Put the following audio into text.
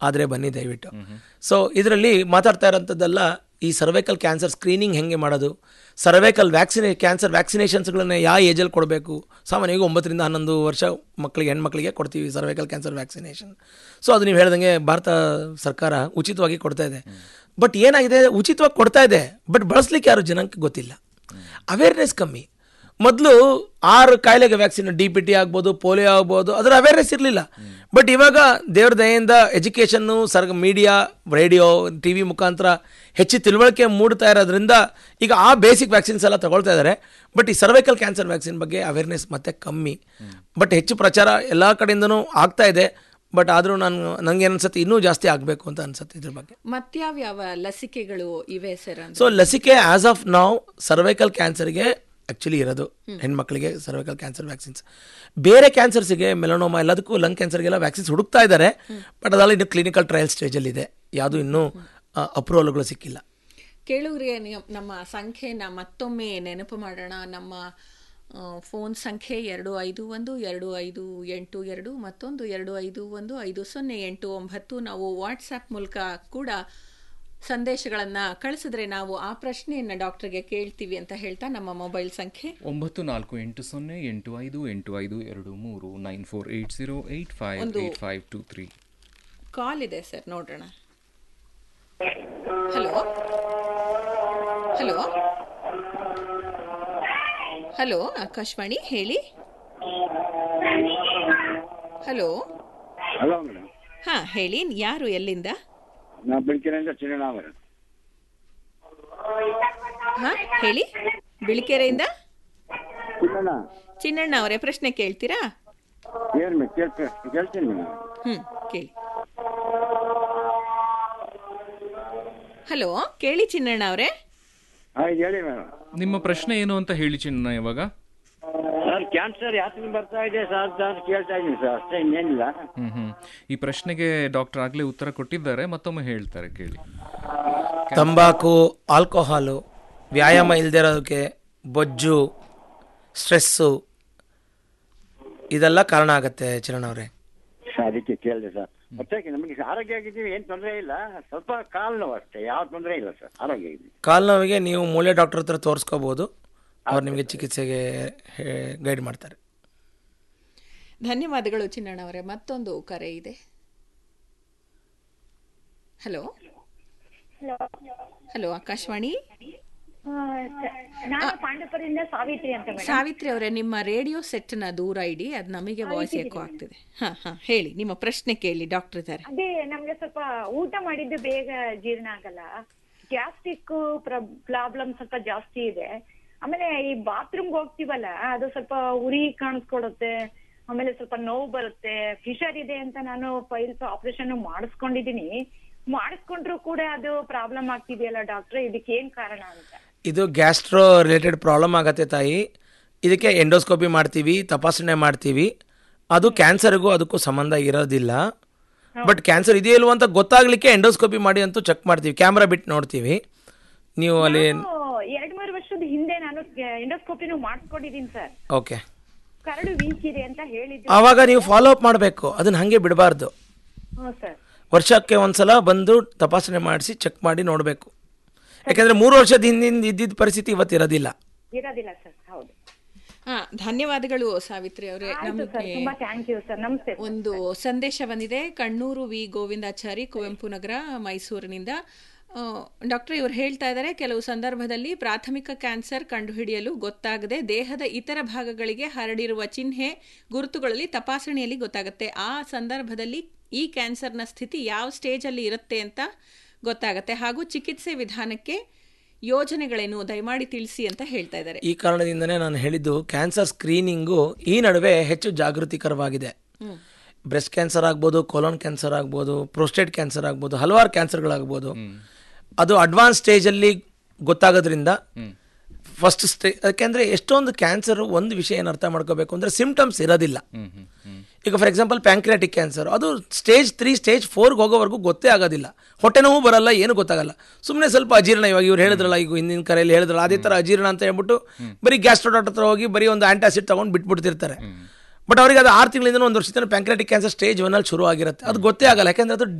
ಆದರೆ ಬನ್ನಿ ದಯವಿಟ್ಟು ಸೊ ಇದರಲ್ಲಿ ಮಾತಾಡ್ತಾ ಇರೋಂಥದ್ದೆಲ್ಲ ಈ ಸರ್ವೈಕಲ್ ಕ್ಯಾನ್ಸರ್ ಸ್ಕ್ರೀನಿಂಗ್ ಹೆಂಗೆ ಮಾಡೋದು ಸರ್ವೈಕಲ್ ವ್ಯಾಕ್ಸಿನೇ ಕ್ಯಾನ್ಸರ್ ವ್ಯಾಕ್ಸಿನೇಷನ್ಸ್ಗಳನ್ನ ಯಾವ ಏಜಲ್ಲಿ ಕೊಡಬೇಕು ಸಾಮಾನ್ಯವಾಗಿ ಒಂಬತ್ತರಿಂದ ಹನ್ನೊಂದು ವರ್ಷ ಮಕ್ಕಳಿಗೆ ಹೆಣ್ಮಕ್ಳಿಗೆ ಕೊಡ್ತೀವಿ ಸರ್ವೈಕಲ್ ಕ್ಯಾನ್ಸರ್ ವ್ಯಾಕ್ಸಿನೇಷನ್ ಸೊ ಅದು ನೀವು ಹೇಳ್ದಂಗೆ ಭಾರತ ಸರ್ಕಾರ ಉಚಿತವಾಗಿ ಕೊಡ್ತಾ ಇದೆ ಬಟ್ ಏನಾಗಿದೆ ಉಚಿತವಾಗಿ ಕೊಡ್ತಾ ಇದೆ ಬಟ್ ಬಳಸ್ಲಿಕ್ಕೆ ಯಾರು ಜನಕ್ಕೆ ಗೊತ್ತಿಲ್ಲ ಅವೇರ್ನೆಸ್ ಕಮ್ಮಿ ಮೊದಲು ಆರು ಕಾಯಿಲೆಗೆ ವ್ಯಾಕ್ಸಿನ್ ಡಿ ಪಿ ಟಿ ಆಗ್ಬೋದು ಪೋಲಿಯೋ ಆಗ್ಬೋದು ಅದರ ಅವೇರ್ನೆಸ್ ಇರಲಿಲ್ಲ ಬಟ್ ಇವಾಗ ದೇವ್ರ ದಯೆಯಿಂದ ಎಜುಕೇಷನ್ನು sir media radio T V ಮುಖಾಂತರ ಹೆಚ್ಚು ತಿಳುವಳಿಕೆ ಮೂಡ್ತಾ ಇರೋದ್ರಿಂದ ಈಗ ಆ ಬೇಸಿಕ್ ವ್ಯಾಕ್ಸಿನ್ಸ್ ಎಲ್ಲ ತಗೊಳ್ತಾ ಇದ್ದಾರೆ ಬಟ್ ಈ ಸರ್ವೈಕಲ್ ಕ್ಯಾನ್ಸರ್ ವ್ಯಾಕ್ಸಿನ್ ಬಗ್ಗೆ ಅವೇರ್ನೆಸ್ ಮತ್ತೆ ಕಮ್ಮಿ ಬಟ್ ಹೆಚ್ಚು ಪ್ರಚಾರ ಎಲ್ಲ ಕಡೆಯಿಂದನೂ ಆಗ್ತಾ ಇದೆ ಬಟ್ ಆದರೂ ನಾನು ನನಗೆ ಅನ್ಸುತ್ತೆ ಇನ್ನೂ ಜಾಸ್ತಿ ಆಗಬೇಕು ಅಂತ ಅನ್ಸುತ್ತೆ ಇದ್ರ ಬಗ್ಗೆ ಮತ್ಯಾವ್ಯಾವ ಲಸಿಕೆಗಳು ಇವೆ ಸರ್ ಅಂದ್ರೆ ಸೊ ಲಸಿಕೆ ಆಸ್ ಆಫ್ ನಾವು ಸರ್ವೈಕಲ್ ಕ್ಯಾನ್ಸರ್ಗೆ ಆ್ಯಕ್ಚುಲಿ ಇರೋದು ಹೆಣ್ಮಕ್ಳಿಗೆ ಸರ್ವೈಕಲ್ ಕ್ಯಾನ್ಸರ್ ವ್ಯಾಕ್ಸಿನ್ಸ್ ಬೇರೆ ಕ್ಯಾನ್ಸರ್ಸಿಗೆ ಮೆಲನೋಮಾ ಎಲ್ಲದಕ್ಕೂ ಲಂಗ್ ಕ್ಯಾನ್ಸರ್ಗೆಲ್ಲ ವ್ಯಾಕ್ಸಿನ್ಸ್ ಹುಡುಕ್ತಾ ಇದ್ದಾರೆ ಬಟ್ ಅದೆಲ್ಲ ಇನ್ನು ಕ್ಲಿನಿಕಲ್ ಟ್ರಯಲ್ ಸ್ಟೇಜಲ್ಲಿದೆ ಯಾವುದು ಇನ್ನೂ ಅಪ್ರೂವಲ್ಗಳು ಸಿಕ್ಕಿಲ್ಲ ಕೇಳುಗರಿಗೆ ನೀವು ನಮ್ಮ ಸಂಖ್ಯೆನ ಮತ್ತೊಮ್ಮೆ ನೆನಪು ಮಾಡೋಣ ನಮ್ಮ ಆ, ಫೋನ್ ಸಂಖ್ಯೆ ಎರಡು ಐದು ಒಂದು ಎರಡು ಐದು ಎಂಟು ಎರಡು ಮತ್ತೊಂದು ಎರಡು ಐದು ಒಂದು ಐದು ಸೊನ್ನೆ ಎಂಟು ಒಂಬತ್ತು ನಾವು ವಾಟ್ಸಪ್ ಮೂಲಕ ಕೂಡ ಸಂದೇಶಗಳನ್ನು ಕಳಿಸಿದ್ರೆ ನಾವು ಆ ಪ್ರಶ್ನೆಯನ್ನು ಡಾಕ್ಟರ್ಗೆ ಕೇಳ್ತೀವಿ ಅಂತ ಹೇಳ್ತಾ ನಮ್ಮ ಮೊಬೈಲ್ ಸಂಖ್ಯೆ ಒಂಬತ್ತು ನಾಲ್ಕು ಎಂಟು ಸೊನ್ನೆ ಎಂಟು ಐದು ಎಂಟು ಐದು ಎರಡು ಮೂರು nine four eight zero eight five ಒಂದು- eight five two three call ಇದೆ ಸರ್ ನೋಡೋಣ ಹಲೋ ಹಲೋ ಹಲೋ ಆಕಾಶವಾಣಿ ಹೇಳಿ ಹಲೋ ಹಲೋ ಮೇಡಮ್ ಹಾ ಹೇಳಿ ಯಾರು ಎಲ್ಲಿಂದ ನಾ ಬೆಳಕಿನಿಂದ ಚಿನ್ನಣ್ಣ ಅವರ ಹಾ ಹೇಳಿ ಬಿಳಿಕೆರೆಯಿಂದ ಚಿನ್ನಣ್ಣ ಚಿನ್ನಣ್ಣ ಅವರೇ ಪ್ರಶ್ನೆ ಕೇಳ್ತೀರಾ ಏನು ಮೇಡಮ್ ಕೇಳ್ತ ಕೇಳ್ತೀನಿ ಮೇಡಮ್ ಹ್ಮ್ ಕೇಳಿ ಹಲೋ ಕೇಳಿ ಚಿನ್ನಣ್ಣ ಅವರೇ ಆಯ್ತು ಹೇಳಿ ಮೇಡಮ್ ನಿಮ್ಮ ಪ್ರಶ್ನೆ ಏನು ಅಂತ ಹೇಳಿ ಚಿನ್ನ ಇವಾಗ ಸರ್ ಕ್ಯಾನ್ಸರ್ ಯಾಕೆ ಬರ್ತಾ ಇದೆ ಸರ್ ಅಂತ ಕೇಳ್ತಾ ಇದ್ದೀನಿ ಸರ್ ಅಷ್ಟೇ ಇನ್ನೇನಿಲ್ಲ ಹ್ಮ್ ಹ್ಮ್ ಈ ಪ್ರಶ್ನೆಗೆ ಡಾಕ್ಟರ್ ಆಗ್ಲೇ ಉತ್ತರ ಕೊಟ್ಟಿದ್ದಾರೆ ಮತ್ತೊಮ್ಮೆ ಹೇಳ್ತಾರೆ ಕೇಳಿ ತಂಬಾಕು ಆಲ್ಕೋಹಾಲು ವ್ಯಾಯಾಮ ಇಲ್ಲದೆ ಇರೋದಕ್ಕೆ ಬೊಜ್ಜು ಸ್ಟ್ರೆಸ್ಸು ಇದೆಲ್ಲ ಕಾರಣ ಆಗುತ್ತೆ ಚರಣ್ ಅವರೇ ಅದಕ್ಕೆ ಕೇಳಿದೆ ಸರ್ ಮತ್ತೆ ನಮಗೆ ಆರೋಗ್ಯ ಆಗಿದ್ದೀವಿ ಏನು ತೊಂದರೆ ಇಲ್ಲ ಸ್ವಲ್ಪ ಕಾಲು ನೋವು ಅಷ್ಟೇ ಯಾವ ತೊಂದರೆ ಇಲ್ಲ ಸರ್ ಆರೋಗ್ಯ ಇದ್ದೀವಿ ಕಾಲು ನೋವಿಗೆ ನೀವು ಮೂಳೆ ಡಾಕ್ಟರ್ ಹತ್ರ ತೋರಿಸ್ಕೋಬೋದು ಅವ್ರು ನಿಮಗೆ ಚಿಕಿತ್ಸೆಗೆ ಗೈಡ್ ಮಾಡ್ತಾರೆ ಧನ್ಯವಾದಗಳು ಚಿನ್ನಣ್ಣ ಅವರೇ ಮತ್ತೊಂದು ಕರೆ ಇದೆ ಹಲೋ ಹಲೋ ಆಕಾಶವಾಣಿ ಆ, ಸ- ನಾನು ಪಾಂಡವಪುರದಿಂದ ಸಾವಿತ್ರಿ ಅಂತ ಮೇಡಮ್ ಸಾವಿತ್ರಿ ಅವರೇ ನಿಮ್ಮ ರೇಡಿಯೋ ಸೆಟ್ನ ದೂರ ಇಡಿ ಅದು ನಮಗೆ ವಾಯ್ಸ್ ಎಕೋ ಆಗ್ತಿದೆ ಹಾ ಹಾ ಹೇಳಿ ನಿಮ್ಮ ಪ್ರಶ್ನೆ ಕೇಳಿ ಡಾಕ್ಟರ್ ಇದ್ದಾರೆ ಅದೇ ನಮ್ಗೆ ಸ್ವಲ್ಪ ಊಟ ಮಾಡಿದ್ದು ಬೇಗ ಜೀರ್ಣ ಆಗಲ್ಲ ಗ್ಯಾಸ್ಟ್ರಿಕ್ ಪ್ರಾಬ್ಲಮ್ ಸ್ವಲ್ಪ ಜಾಸ್ತಿ ಇದೆ ಆಮೇಲೆ ಈ ಬಾತ್ರೂಮ್ಗೆ ಹೋಗ್ತೀವಲ್ಲ ಅದು ಸ್ವಲ್ಪ ಉರಿ ಕಾಣಿಸ್ಕೊಡುತ್ತೆ ಆಮೇಲೆ ಸ್ವಲ್ಪ ನೋವು ಬರುತ್ತೆ ಫಿಶರ್ ಇದೆ ಅಂತ ನಾನು ಫೈಲ್ಸ್ ಆಪರೇಷನ್ ಮಾಡಿಸ್ಕೊಂಡಿದೀನಿ ಮಾಡಿಸ್ಕೊಂಡ್ರು ಕೂಡ ಅದು ಪ್ರಾಬ್ಲಮ್ ಆಗ್ತಿದೆಯಲ್ಲ ಡಾಕ್ಟ್ರೆ ಇದಕ್ಕೆ ಏನ್ ಕಾರಣ ಅಂತ ಇದು ಗ್ಯಾಸ್ಟ್ರೋ ರಿಲೇಟೆಡ್ ಪ್ರಾಬ್ಲಮ್ ಆಗತ್ತೆ ತಾಯಿ ಇದಕ್ಕೆ ಎಂಡೋಸ್ಕೋಪಿ ಮಾಡ್ತೀವಿ ತಪಾಸಣೆ ಮಾಡ್ತೀವಿ ಅದು ಕ್ಯಾನ್ಸರ್ಗೂ ಅದಕ್ಕೂ ಸಂಬಂಧ ಇರೋದಿಲ್ಲ ಬಟ್ ಕ್ಯಾನ್ಸರ್ ಇದೆಯೋ ಇಲ್ವೋ ಅಂತ ಗೊತ್ತಾಗ್ಲಿಕ್ಕೆ ಎಂಡೋಸ್ಕೋಪಿ ಮಾಡಿ ಅಂತೂ ಚೆಕ್ ಮಾಡ್ತೀವಿ ಕ್ಯಾಮ್ರಾ ಬಿಟ್ಟು ನೋಡ್ತೀವಿ ನೀವು ಅಲ್ಲಿ ಎರಡ್ ಮೂರು ವರ್ಷದ ಹಿಂದೆ ನಾನು ಎಂಡೋಸ್ಕೋಪಿನೂ ಮಾಡಿಸ್ಕೊಂಡಿದೀನಿ ಸರ್ ಓಕೆ ಕರಡು ವೀಕ್ ಇದೆ ಅಂತ ಹೇಳಿದ್ರು ಆವಾಗ ನೀವು ಫಾಲೋ ಅಪ್ ಮಾಡಬೇಕು ಅದನ್ನ ಹಾಗೆ ಬಿಡಬಾರ್ದು ಹ್ಞೂ ಸರ್ ವರ್ಷಕ್ಕೆ ಒಂದ್ಸಲ ಬಂದು ತಪಾಸಣೆ ಮಾಡಿಸಿ ಚೆಕ್ ಮಾಡಿ ನೋಡಬೇಕು ಯಾಕಂದ್ರೆ ಮೂರು ವರ್ಷದ ಹಿಂದಿಂದ ಇದ್ದಿದ್ದ ಪರಿಸ್ಥಿತಿ ಇವತ್ತು ಇರೋದಿಲ್ಲ ಇರೋದಿಲ್ಲ ಸರ್ ಹೌದು ಹಾ ಧನ್ಯವಾದಗಳು ಸಾವಿತ್ರಿ ಅವರೇ ಆಯ್ತು ಸರ್ ನಮಗೆ ತುಂಬಾ ಥ್ಯಾಂಕ್ ಯು ಸರ್ ನಮಸ್ತೆ ಒಂದು ಸಂದೇಶ ಬಂದಿದೆ ಕಣ್ಣೂರು ವಿ ಗೋವಿಂದಾಚಾರಿ ಕುವೆಂಪು ನಗರ ಮೈಸೂರಿನಿಂದ ಆ, ಡಾಕ್ಟರ್ ಇವರು ಹೇಳ್ತಾ ಇದ್ದಾರೆ ಕೆಲವು ಸಂದರ್ಭದಲ್ಲಿ ಪ್ರಾಥಮಿಕ ಕ್ಯಾನ್ಸರ್ ಕಂಡುಹಿಡಿಯಲು ಗೊತ್ತಾಗದೆ ದೇಹದ ಇತರ ಭಾಗಗಳಿಗೆ ಹರಡಿರುವ ಚಿಹ್ನೆ ಗುರುತುಗಳಲ್ಲಿ ತಪಾಸಣೆಯಲ್ಲಿ ಗೊತ್ತಾಗುತ್ತೆ ಆ ಸಂದರ್ಭದಲ್ಲಿ ಈ ಕ್ಯಾನ್ಸರ್ನ ಸ್ಥಿತಿ ಯಾವ ಸ್ಟೇಜಲ್ಲಿ ಇರುತ್ತೆ ಅಂತ ಗೊತ್ತಾಗತ್ತೆ ಹಾಗೂ ಚಿಕಿತ್ಸೆ ವಿಧಾನಕ್ಕೆ ಯೋಜನೆಗಳೇನು ದಯಮಾಡಿ ತಿಳಿಸಿ ಅಂತ ಹೇಳ್ತಾ ಇದ್ದಾರೆ ಈ ಕಾರಣದಿಂದನೇ ನಾನು ಹೇಳಿದ್ದು ಕ್ಯಾನ್ಸರ್ ಸ್ಕ್ರೀನಿಂಗು ಈ ನಡುವೆ ಹೆಚ್ಚು ಜಾಗೃತಿಕರವಾಗಿದೆ ಬ್ರೆಸ್ಟ್ ಕ್ಯಾನ್ಸರ್ ಆಗ್ಬೋದು ಕೊಲೋನ್ ಕ್ಯಾನ್ಸರ್ ಆಗ್ಬೋದು ಪ್ರೋಸ್ಟೇಟ್ ಕ್ಯಾನ್ಸರ್ ಆಗ್ಬೋದು ಹಲವಾರು ಕ್ಯಾನ್ಸರ್ಗಳಾಗ್ಬೋದು ಅದು ಅಡ್ವಾನ್ಸ್ ಸ್ಟೇಜಲ್ಲಿ ಗೊತ್ತಾಗೋದ್ರಿಂದ ಫಸ್ಟ್ ಸ್ಟೇ ಯಾಕೆಂದರೆ ಎಷ್ಟೊಂದು ಕ್ಯಾನ್ಸರ್ ಒಂದು ವಿಷಯ ಏನು ಅರ್ಥ ಮಾಡ್ಕೋಬೇಕು ಅಂದರೆ ಸಿಮ್ಟಮ್ಸ್ ಇರೋದಿಲ್ಲ ಈಗ ಫಾರ್ ಎಕ್ಸಾಂಪಲ್ ಪ್ಯಾಂಕ್ರಿಯಾಟಿಕ್ ಕ್ಯಾನ್ಸರ್ ಅದು ಸ್ಟೇಜ್ ತ್ರೀ ಸ್ಟೇಜ್ ಫೋರ್ಗೆ ಹೋಗೋವರೆಗೂ ಗೊತ್ತೇ ಆಗೋದಿಲ್ಲ ಹೊಟ್ಟೆ ನೋವು ಬರಲ್ಲ ಏನು ಗೊತ್ತಾಗಲ್ಲ ಸುಮ್ಮನೆ ಸ್ವಲ್ಪ ಅಜೀರ್ಣ ಇವಾಗ ಇವ್ರು ಹೇಳಿದ್ರಲ್ಲ ಈಗ ಹಿಂದಿನ ಕರೆಯಲ್ಲಿ ಹೇಳಿದ್ರಲ್ಲ ಅದೇ ಥರ ಅಜೀರ್ಣ ಅಂತ ಹೇಳ್ಬಿಟ್ಟು ಬರೀ ಗ್ಯಾಸ್ಟ್ರೋ ಡಾಕ್ಟರ್ ಹತ್ರ ಹೋಗಿ ಬರೀ ಒಂದು ಆಂಟಾಸಿಡ್ ತೊಗೊಂಡು ಬಿಟ್ಬಿಡ್ತಿರ್ತಾರೆ ಬಟ್ ಅವರಿಗೆ ಅದು ಆರು ತಿಂಗಳಿಂದ ಒಂದು ವರ್ಷದಿಂದ ಪ್ಯಾಂಕ್ರಾಟಿಕ್ ಕ್ಯಾನ್ಸರ್ ಸ್ಟೇಜ್ ಒನ್ನಲ್ಲಿ ಶುರು ಆಗಿರುತ್ತೆ ಅದು ಗೊತ್ತೇ ಆಗಲ್ಲ ಯಾಕಂದ್ರೆ ಅದು